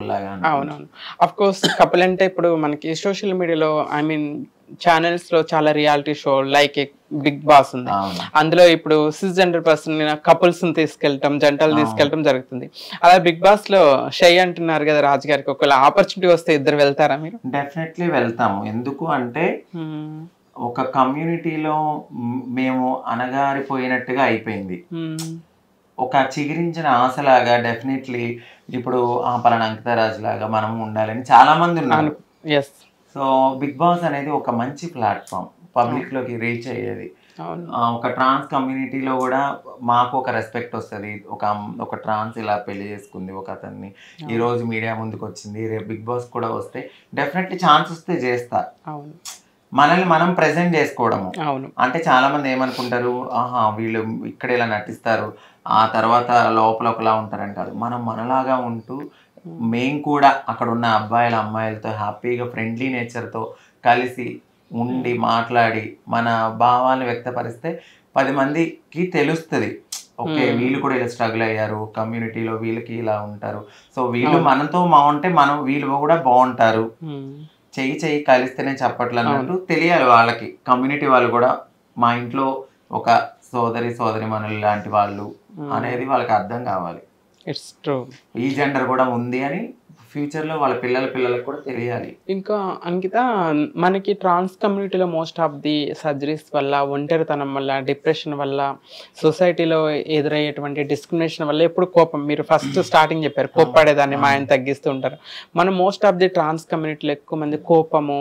లాగా అవునవును of course couple అంటే ఇప్పుడు మనకి సోషల్ మీడియాలో ఐ మీన్ ఛానల్స్ లో చాలా reality show like Bigg Boss ఉంది అవును అందులో ఇప్పుడు సిక్స్ జెండర్ పర్సన్ కపుల్స్ తీసుకెళ్ళటం జంటలు తీసుకెళ్ళటం జరుగుతుంది అలా బిగ్ బాస్ లో షై అంటున్నారు కదా రాజు గారికి ఒకవేళ ఆపర్చునిటీ వస్తే ఇద్దరు వెళ్తారా మీరు డెఫినెట్లీ వెళ్తాము ఎందుకు అంటే ఒక కమ్యూనిటీలో మ్- మేము అణగారిపోయినట్టుగా అయిపోయింది ఒక చిగురించిన ఆశలాగా డెఫినెట్లీ ఇప్పుడు ఆ పలానా అంకితరాజు లాగా మనం ఉండాలని చాలా మంది ఉన్నారు ఎస్ సో బిగ్ బాస్ అనేది ఒక మంచి ప్లాట్ఫామ్ పబ్లిక్ లోకి రీచ్ అయ్యేది అవును ఆ, ఒక ట్రాన్స్ కమ్యూనిటీలో కూడా మాకు ఒక రెస్పెక్ట్ వస్తుంది ఒక అమ్- ఒక ట్రాన్స్ ఇలా పెళ్లి చేసుకుంది ఒక అతన్ని ఈ రోజు మీడియా ముందుకు వచ్చింది రేపు బిగ్ బాస్ కూడా వస్తే డెఫినెట్లీ ఛాన్స్ వస్తే చేస్తా అవును మనల్ని మనం ప్రెజెంట్ చేసుకోవడము అవును అంటే చాలా మంది ఏమనుకుంటారు ఆహా వీళ్ళు ఇక్కడ ఇలా నటిస్తారు ఆ తర్వాత లోపల ఒకలా ఉంటారని కాదు మనం మనలాగా ఉంటూ మేము కూడా అక్కడ ఉన్న అబ్బాయిల అమ్మాయిలతో హ్యాపీగా ఫ్రెండ్లీ నేచర్తో కలిసి ఉండి మాట్లాడి మన భావాలను వ్యక్తపరిస్తే పది మందికి తెలుస్తుంది ఓకే Hmm. వీళ్ళు కూడా ఇలా స్ట్రగుల్ అయ్యారు కమ్యూనిటీలో వీళ్ళకి ఇలా ఉంటారు సో వీళ్ళు మనతో బాగుంటే మనం వీళ్ళు కూడా బాగుంటారు ఉమ్. చెయ్యి చెయ్యి కలిస్తేనే చెప్పట్లు అన్నట్టు తెలియాలి వాళ్ళకి కమ్యూనిటీ వాళ్ళు కూడా మా ఇంట్లో ఒక సోదరి సోదరి మనులు లాంటి వాళ్ళు అనేది వాళ్ళకి అర్థం కావాలి ఇట్స్ ట్రూ ఈ జెండర్ కూడా ఉంది అని ఫ్యూచర్ లో వాళ్ళ పిల్లల పిల్లలకు కూడా తెలియాలి ఇంకా అంకిత మనకి ట్రాన్స్ కమ్యూనిటీలో మోస్ట్ ఆఫ్ ది సర్జరీస్ వల్ల ఒంటరితనం వల్ల డిప్రెషన్ వల్ల సొసైటీలో ఎదురయ్యేటువంటి డిస్క్రిమినేషన్ వల్ల ఎప్పుడు కోపం మీరు ఫస్ట్ స్టార్టింగ్ చెప్పారు కోప్పడేదాన్ని మా ఆయన తగ్గిస్తూ ఉంటారు మనం మోస్ట్ ఆఫ్ ది ట్రాన్స్ కమ్యూనిటీలో ఎక్కువ మంది కోపము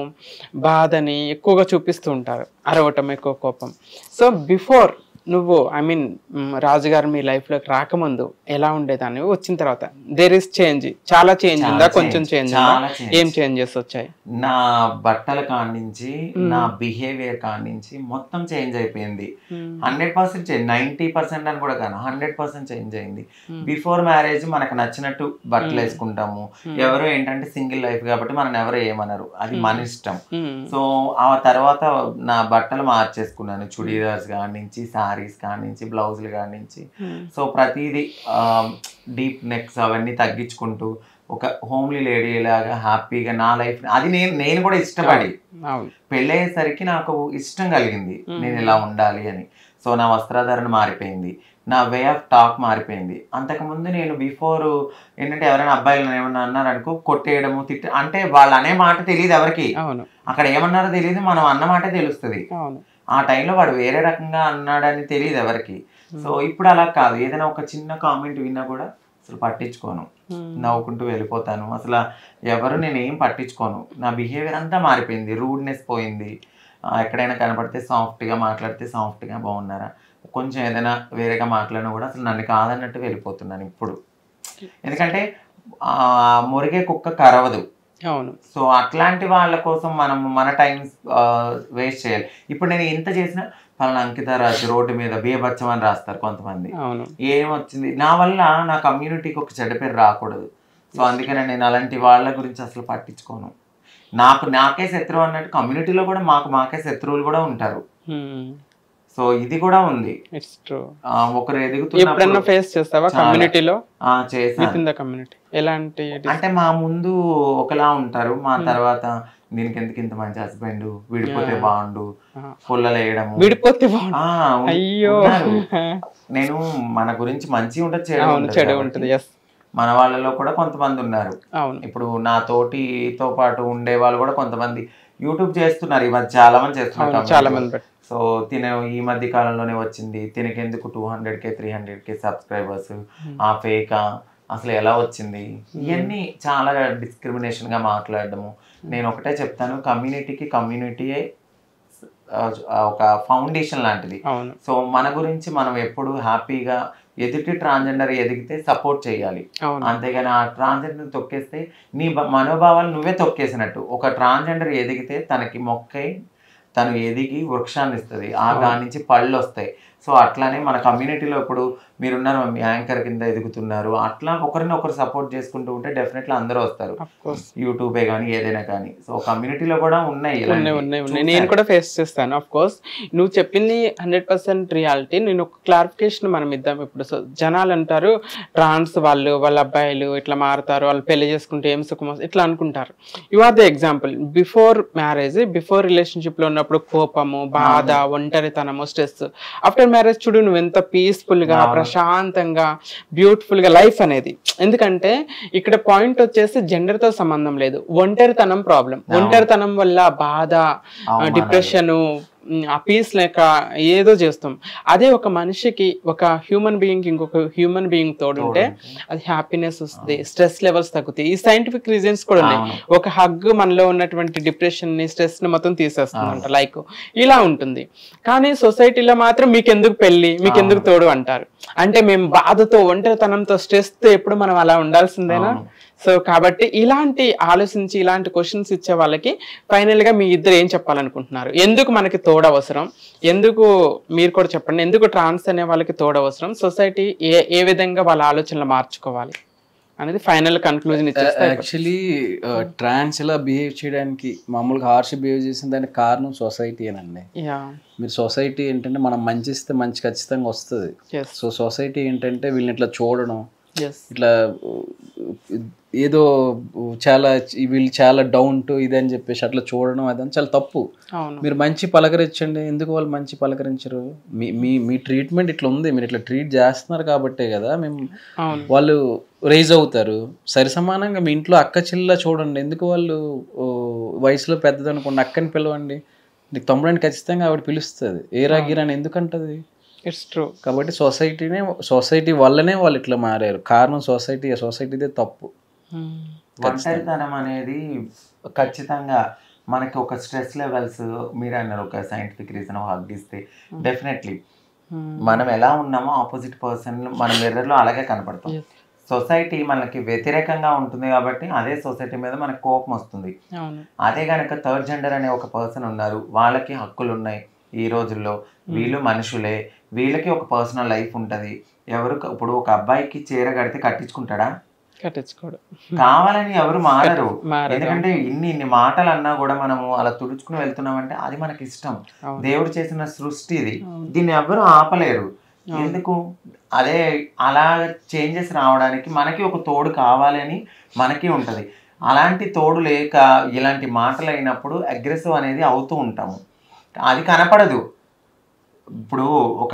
బాధని ఎక్కువగా చూపిస్తూ ఉంటారు అరవటం ఎక్కువ కోపం సో బిఫోర్ నువ్వు ఐ మీన్ రాజుగారు మీ లైఫ్లోకి రాకముందు ఎలా ఉండేదాన్ని వచ్చిన తర్వాత దేర్ ఇస్ చేంజ్ చాలా చేంజ్ ఉందా చాలా కొంచెం change, చేంజ్ చాలా ఉందా change. ఏం చేంజెస్ వచ్చాయి నా బట్టల కానించి నా బిహేవియర్ కానించి మొత్తం చేంజ్ అయిపోయింది hundred percent change ninety percent అని కూడా కాదు హండ్రెడ్ పర్సెంట్ చేంజ్ అయింది బిఫోర్ మ్యారేజ్ మనకు నచ్చినట్టు బట్టలు వేసుకుంటాము ఎవరు ఏంటంటే సింగిల్ లైఫ్ కాబట్టి మనం ఎవరు ఏమనరు అది మన ఇష్టం సో ఆ తర్వాత నా బట్టలు మార్చేసుకున్నాను చుడీదార్స్ కాడి నుంచి శారీస్ కాడి నుంచి బ్లౌజులు కాడి నుంచి సో ప్రతిదీ డీప్ నెక్స్ అవన్నీ తగ్గించుకుంటూ ఒక హోమ్లీ లేడీ లాగా హ్యాపీగా నా లైఫ్ అది నేను నేను కూడా ఇష్టపడి అవును పెళ్ళయ్యేసరికి నాకు ఇష్టం కలిగింది నేను ఇలా ఉండాలి అని సో నా వస్త్రధారణ మారిపోయింది నా వే ఆఫ్ టాక్ మారిపోయింది అంతకుముందు నేను బిఫోర్ ఏంటంటే ఎవరైనా అబ్బాయిలు ఏమన్నా అన్నారు అనుకో కొట్టేయడము తిట్ట అంటే వాళ్ళు అనే మాట తెలియదు ఎవరికి అవును అక్కడ ఏమన్నారో తెలియదు మనం అన్న మాటే తెలుస్తుంది అవును ఆ టైంలో వాడు వేరే రకంగా అన్నాడని తెలియదు ఎవరికి సో ఇప్పుడు అలా కాదు ఏదైనా ఒక చిన్న కామెంట్ విన్నా కూడా అసలు పట్టించుకోను నవ్వుకుంటూ వెళ్ళిపోతాను అసలు ఎవరు నేను ఏం పట్టించుకోను నా బిహేవియర్ అంతా మారిపోయింది రూడ్నెస్ పోయింది ఆ, ఎక్కడైనా కనపడితే సాఫ్ట్గా మాట్లాడితే సాఫ్ట్గా బాగున్నారా కొంచెం ఏదైనా వేరేగా మాట్లాడినా కూడా అసలు నన్ను కాదన్నట్టు వెళ్ళిపోతున్నాను ఇప్పుడు ఎందుకంటే ఆ, మురిగే కుక్క కరవదు అవును సో అట్లాంటి వాళ్ళ కోసం మనం మన టైం వేస్ట్ చేయాలి ఇప్పుడు నేను ఎంత చేసినా పలానా అంకిత రాజు రోడ్డు మీద బీభత్సం అని రాస్తారు కొంతమంది అవును ఏమొచ్చింది నా వల్ల నా కమ్యూనిటీకి ఒక చెడ్డ పేరు రాకూడదు సో అందుకనే నేను అలాంటి వాళ్ళ గురించి అసలు పట్టించుకోను నాకు నాకే శత్రువు అన్నట్టు కమ్యూనిటీలో కూడా మాకు మాకే శత్రువులు కూడా ఉంటారు సో ఇది కూడా ఉంది ఇట్స్ ట్రూ ఆ, ఒకరు ఎప్పుడన్నా ఎదుగుతున్నప్పుడు ఫేస్ చేస్తావా చాలా. కమ్యూనిటీలో ఆ, చేశాను విత్ ఇన్ ద కమ్యూనిటీ ఎలాంటి అంటే మా ముందు ఒకలా ఉంటారు మా తర్వాత దీనికి ఎందుకు ఇంత మంచి హస్బెండ్ విడిపోతే బాగుండు పుల్లలు వేయడము విడిపోతే బాగుండు ఆ, ఉన్- అయ్యో ఉన్నారు. నేను మన గురించి మంచి ఉంటుంది చెడు అవును ఉంటుంది చెడు కాబట్టి ఉంటుంది ఎస్ మన వాళ్ళలో కూడా కొంతమంది ఉన్నారు అవును ఇప్పుడు నా తోటితో పాటు ఉండే వాళ్ళు కూడా కొంతమంది యూట్యూబ్ చేస్తున్నారు ఈ మధ్య చాలా మంది చేస్తున్నారు అవును చాలా మంది పెట్- సో తిన ఈ మధ్య కాలంలోనే వచ్చింది తినకెందుకు two hundred K three hundred K subscribers ఆ ఫేకా అసలు ఎలా వచ్చింది ఇవన్నీ చాలా డిస్క్రిమినేషన్ గా మాట్లాడడము నేను ఒకటే చెప్తాను కమ్యూనిటీకి కమ్యూనిటీయే ఒక ఫౌండేషన్ లాంటిది అవును సో మన గురించి మనం ఎప్పుడు హ్యాపీగా ఎదుటి ట్రాన్స్జెండర్ ఎదిగితే సపోర్ట్ చేయాలి అవును అంతేగాని ఆ ట్రాన్స్జెండర్ తొక్కేస్తే నీ బ- మనోభావాలు నువ్వే తొక్కేసినట్టు ఒక ట్రాన్స్జెండర్ ఎదిగితే తనకి మొక్కై తను ఎదిగి వృక్షాన్ని ఇస్తుంది ఆ దాని నుంచి పళ్ళు వస్తాయి సో అట్లానే మన కమ్యూనిటీలో ఇప్పుడు మీరున్నారు మీ యాంకర్ కింద ఎదుగుతున్నారు అట్లా ఒకరిని ఒకరు సపోర్ట్ చేసుకుంటూ ఉంటే డెఫినెట్లీ అందరూ వస్తారు అఫ్ కోర్స్ యూట్యూబే కానీ ఏదైనా కానీ సో కమ్యూనిటీలో కూడా ఉన్నాయి ఉన్నాయి ఇలాంటివి. ఉన్నాయి ఉన్నాయి నేను కూడా ఫేస్ చేస్తాను ఆఫ్ కోర్స్ నువ్వు చెప్పింది హండ్రెడ్ పర్సెంట్ రియాలిటీ నేను ఒక క్లారిఫికేషన్ మనం ఇద్దాం ఇప్పుడు సో జనాలు అంటారు ట్రాన్స్ వాళ్ళు వాళ్ళ అబ్బాయిలు ఇట్లా మారుతారు వాళ్ళు పెళ్లి చేసుకుంటే ఏం సుఖం వస్తుంది ఇట్లా అనుకుంటారు you are the example before marriage before relationship లో ఉన్నప్పుడు కోపము బాధ ఒంటరితనము స్ట్రెస్ ఆఫ్టర్ మ్యారేజ్ చూడు నువ్వు ఎంత పీస్ఫుల్ గా అవును. ప్రశాంతంగా బ్యూటిఫుల్ గా లైఫ్ అనేది ఎందుకంటే ఇక్కడ పాయింట్ వచ్చేసి జెండర్ తో సంబంధం లేదు ఒంటరితనం ప్రాబ్లం ఒంటరితనం వల్ల బాధ అవమానాలు. డిప్రెషన్ ఆ పీస్ లేక ఏదో చేస్తాం అదే ఒక మనిషికి ఒక హ్యూమన్ బీయింగ్ ఇంకొక హ్యూమన్ బీయింగ్ తోడుంటే అది హ్యాపీనెస్ వస్తుంది స్ట్రెస్ లెవెల్స్ తగ్గుతాయి ఈ సైంటిఫిక్ రీజన్స్ కూడా ఉన్నాయి అవును. ఒక హగ్ మనలో ఉన్నటువంటి డిప్రెషన్ ని స్ట్రెస్ ని మొత్తం తీసేస్తుందంట లైక్ ఇలా ఉంటుంది కానీ సొసైటీలో మాత్రం మీకు ఎందుకు పెళ్లి మీకు ఎందుకు తోడు అంటారు అంటే మేము బాధతో ఒంటరితనంతో స్ట్రెస్ తో ఎప్పుడు మనం అలా ఉండాల్సిందేనా అవును. సో కాబట్టి ఇలాంటి ఆలోచించి ఇలాంటి క్వశ్చన్స్ ఇచ్చే వాళ్ళకి ఫైనల్ గా మీ ఇద్దరు ఏం చెప్పాలనుకుంటున్నారు ఎందుకు మనకి తోడు అవసరం ఎందుకు మీరు కూడా చెప్పండి ఎందుకు ట్రాన్స్ అనే వాళ్ళకి తోడు అవసరం సొసైటీ ఏ ఏ విధంగా వాళ్ళ ఆలోచనలు మార్చుకోవాలి అనేది ఫైనల్ కన్క్లూజన్ ఇచ్చేస్తే యాక్చువల్లీ ట్రాన్స్ ఇలా బిహేవ్ చేయడానికి మామూలుగా హార్ష్ బిహేవ్ చేసిన దానికి కారణం సొసైటీ అనండి యా మీరు సొసైటీ ఏంటంటే మనం మంచి ఇస్తే మంచి ఖచ్చితంగా వస్తుంది ఎస్ సో సొసైటీ ఏంటంటే వీళ్ళని ఇట్లా చూడడం ఎస్ ఇట్లా ఏదో చాలా వీళ్ళు చాలా డౌన్ టు ఇది అని చెప్పేసి అట్లా చూడడం అదని చాలా తప్పు అవును మీరు మంచి పలకరించండి ఎందుకు వాళ్ళు మంచి పలకరించరు మీ మీ మీ ట్రీట్మెంట్ ఇట్లా ఉంది మీరు ఇట్లా ట్రీట్ చేస్తున్నారు కాబట్టే కదా మేము అవును వాళ్ళు రైజ్ అవుతారు సరి సమానంగా మీ ఇంట్లో అక్క చెల్ల చూడండి ఎందుకు వాళ్ళు ఓ, వయసులో పెద్దది అనుకోండి అక్కని పిలవండి నీకు తమ్ముడని ఖచ్చితంగా ఆవిడ పిలుస్తుంది ఏరా గీరా అని ఎందుకంటది ఇట్స్ ట్రూ కాబట్టి సొసైటీనే సొసైటీ వల్లనే వాళ్ళు ఇట్లా మారారు కారణం సొసైటీ సొసైటీదే తప్పు ఒంటరితనం అనేది ఖచ్చితంగా మనకి ఒక స్ట్రెస్ లెవెల్స్ మీరు అన్నారు ఒక సైంటిఫిక్ రీజన్ హగ్ ఇస్తే డెఫినెట్లీ మనం ఎలా ఉన్నామో ఆపోజిట్ పర్సన్ మన మిర్రర్లో అలాగే కనపడతాం సొసైటీ మనకి వ్యతిరేకంగా ఉంటుంది కాబట్టి అదే సొసైటీ మీద మనకు కోపం వస్తుంది అవును అదే కనుక థర్డ్ జెండర్ అనే ఒక పర్సన్ ఉన్నారు వాళ్ళకి హక్కులు ఉన్నాయి ఈ రోజుల్లో వీళ్ళు మనుషులే వీళ్ళకి ఒక పర్సనల్ లైఫ్ ఉంటుంది ఎవరు ఇప్పుడు ఒక అబ్బాయికి చీర కడితే కట్టించుకుంటాడా కట్టించుకోడు కావాలని ఎవరు మారరు మారరు. ఎందుకంటే ఇన్ని ఇన్ని మాటలు అన్నా కూడా మనము అలా తుడుచుకుని వెళ్తున్నామంటే అది మనకి ఇష్టం అవును. దేవుడు చేసిన సృష్టి ఇది దీన్ని ఎవరు ఆపలేరు ఎందుకు అదే అలా చేంజెస్ రావడానికి మనకి ఒక తోడు కావాలని మనకి ఉంటది అలాంటి తోడు లేక ఇలాంటి మాటలు అయినప్పుడు అగ్రెసివ్ అనేది అవుతూ ఉంటాము అది కనపడదు ఇప్పుడు ఒక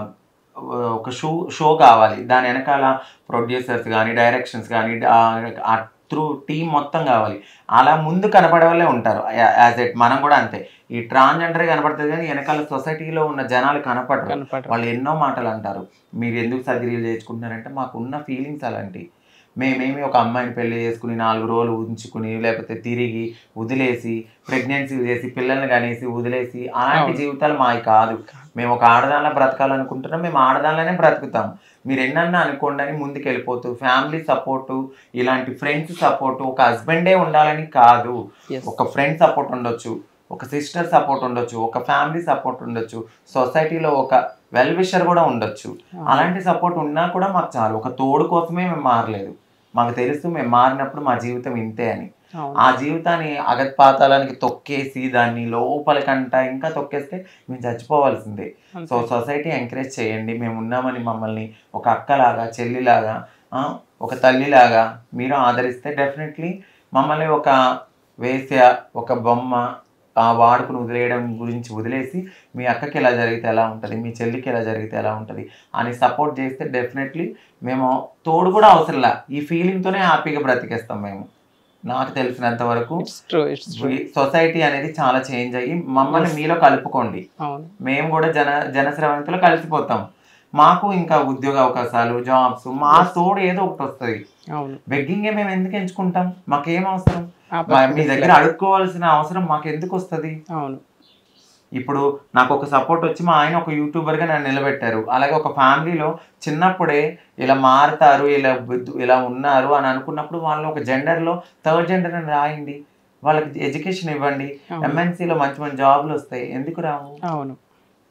ఒక షో షో కావాలి దాని వెనకాల ప్రొడ్యూసర్స్ కానీ డైరెక్షన్స్ కానీ ఆ త్రూ టీం మొత్తం కావాలి అలా ముందు కనపడే వాళ్ళే ఉంటారు యాజ్ ఎట్ మనం కూడా అంతే ఈ ట్రాన్స్జెండర్ కనపడుతుంది కానీ వెనకాల సొసైటీలో ఉన్న జనాలు కనపడరు కనపడరు. వాళ్ళు ఎన్నో మాటలు అంటారు మీరు ఎందుకు సర్జరీలు చేసుకుంటున్నారంటే మాకు ఉన్న ఫీలింగ్స్ అలాంటి మేమేమి ఒక అమ్మాయిని పెళ్లి చేసుకుని నాలుగు రోజులు ఉంచుకుని లేకపోతే తిరిగి వదిలేసి ప్రెగ్నెన్సీ చేసి పిల్లల్ని కనేసి వదిలేసి అలాంటి జీవితాలు మావి కాదు మేము ఒక ఆడదానిలో బ్రతకాలనుకుంటున్నాం మేము ఆడదానిలోనే బ్రతుకుతాం మీరు ఎన్నన్నా అనుకోండి అని ముందుకు వెళ్ళిపోతూ ఫ్యామిలీ సపోర్టు ఇలాంటి ఫ్రెండ్స్ సపోర్టు ఒక హస్బెండే ఉండాలని కాదు Yes. ఒక ఫ్రెండ్ సపోర్ట్ ఉండొచ్చు ఒక సిస్టర్ సపోర్ట్ ఉండొచ్చు ఒక ఫ్యామిలీ సపోర్ట్ ఉండొచ్చు సొసైటీలో ఒక వెల్ విషర్ కూడా ఉండొచ్చు అలాంటి సపోర్ట్ ఉన్నా కూడా మాకు చాలు ఒక తోడు కోసమే మేము మారలేదు మాకు తెలుసు మేము మారినప్పుడు మా జీవితం ఇంతే అని అవును ఆ జీవితాన్ని అగత్పాతాలానికి తొక్కేసి దాన్ని లోపలికంట ఇంకా తొక్కేస్తే మేము చచ్చిపోవాల్సిందే సో సొసైటీ ఎంకరేజ్ చేయండి మేము ఉన్నామని మమ్మల్ని ఒక అక్కలాగా చెల్లిలాగా ఆ, ఒక తల్లిలాగా మీరు ఆదరిస్తే డెఫినెట్లీ మమ్మల్ని ఒక వేశ్య ఒక బొమ్మ ఆ వాడుకుని వదిలేయడం గురించి వదిలేసి మీ అక్కకి ఎలా జరిగితే ఎలా ఉంటుంది మీ చెల్లికి ఎలా జరిగితే ఎలా ఉంటుంది అని సపోర్ట్ చేస్తే డెఫినెట్లీ మేము తోడు కూడా అవసరంలా ఈ ఫీలింగ్తోనే హ్యాపీగా బ్రతికేస్తాం మేము నాకు తెలిసినంత వరకు it's true it's true society అనేది చాలా చేంజ్ అయ్యి మమ్మల్ని మీలో కలుపుకోండి అవును మేము కూడా జన జనశ్రవంతిలో కలిసిపోతాం మాకు ఇంకా ఉద్యోగ అవకాశాలు జాబ్స్ మా తోడు ఏదో ఒకటి వస్తుంది అవును బెగ్గింగే మేము ఎందుకు ఎంచుకుంటాం మాకేం అవసరం ఆ మా- మీ దగ్గర అడుక్కోవాల్సిన అవసరం మాకు ఎందుకు వస్తుంది అవును ఇప్పుడు నాకు ఒక సపోర్ట్ వచ్చి మా ఆయన ఒక యూట్యూబర్గా నన్ను నిలబెట్టారు అలాగే ఒక ఫ్యామిలీలో చిన్నప్పుడే ఇలా మారుతారు ఇలా బుద్ధు- ఇలా ఉన్నారు అని అనుకున్నప్పుడు వాళ్ళు ఒక జెండర్లో థర్డ్ జెండర్ అని రాయండి వాళ్ళకి ఎడ్యుకేషన్ ఇవ్వండి అవును. ఎంఎన్సీలో మంచి మంచి జాబ్లు వస్తాయి ఎందుకు రావు అవును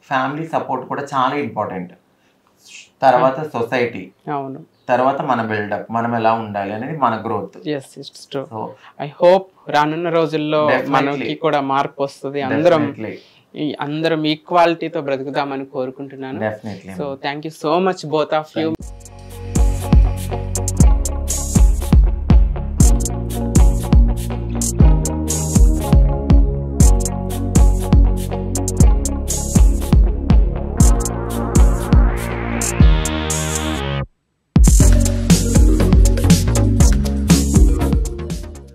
ఫ్యామిలీ సపోర్ట్ కూడా చాలా ఇంపార్టెంట్ తర్వాత సొసైటీ అవును తర్వాత మన బిల్డప్ మనం ఎలా ఉండాలి అనేది మన growth yes it's true so I hope రానున్న రోజుల్లో Definitely. మనకి కూడా మార్పు వస్తుంది అందరం ఈ అందరం ఈక్వాలిటీతో బ్రతుకుదామని కోరుకుంటున్నాను definitely so thank you so much both of you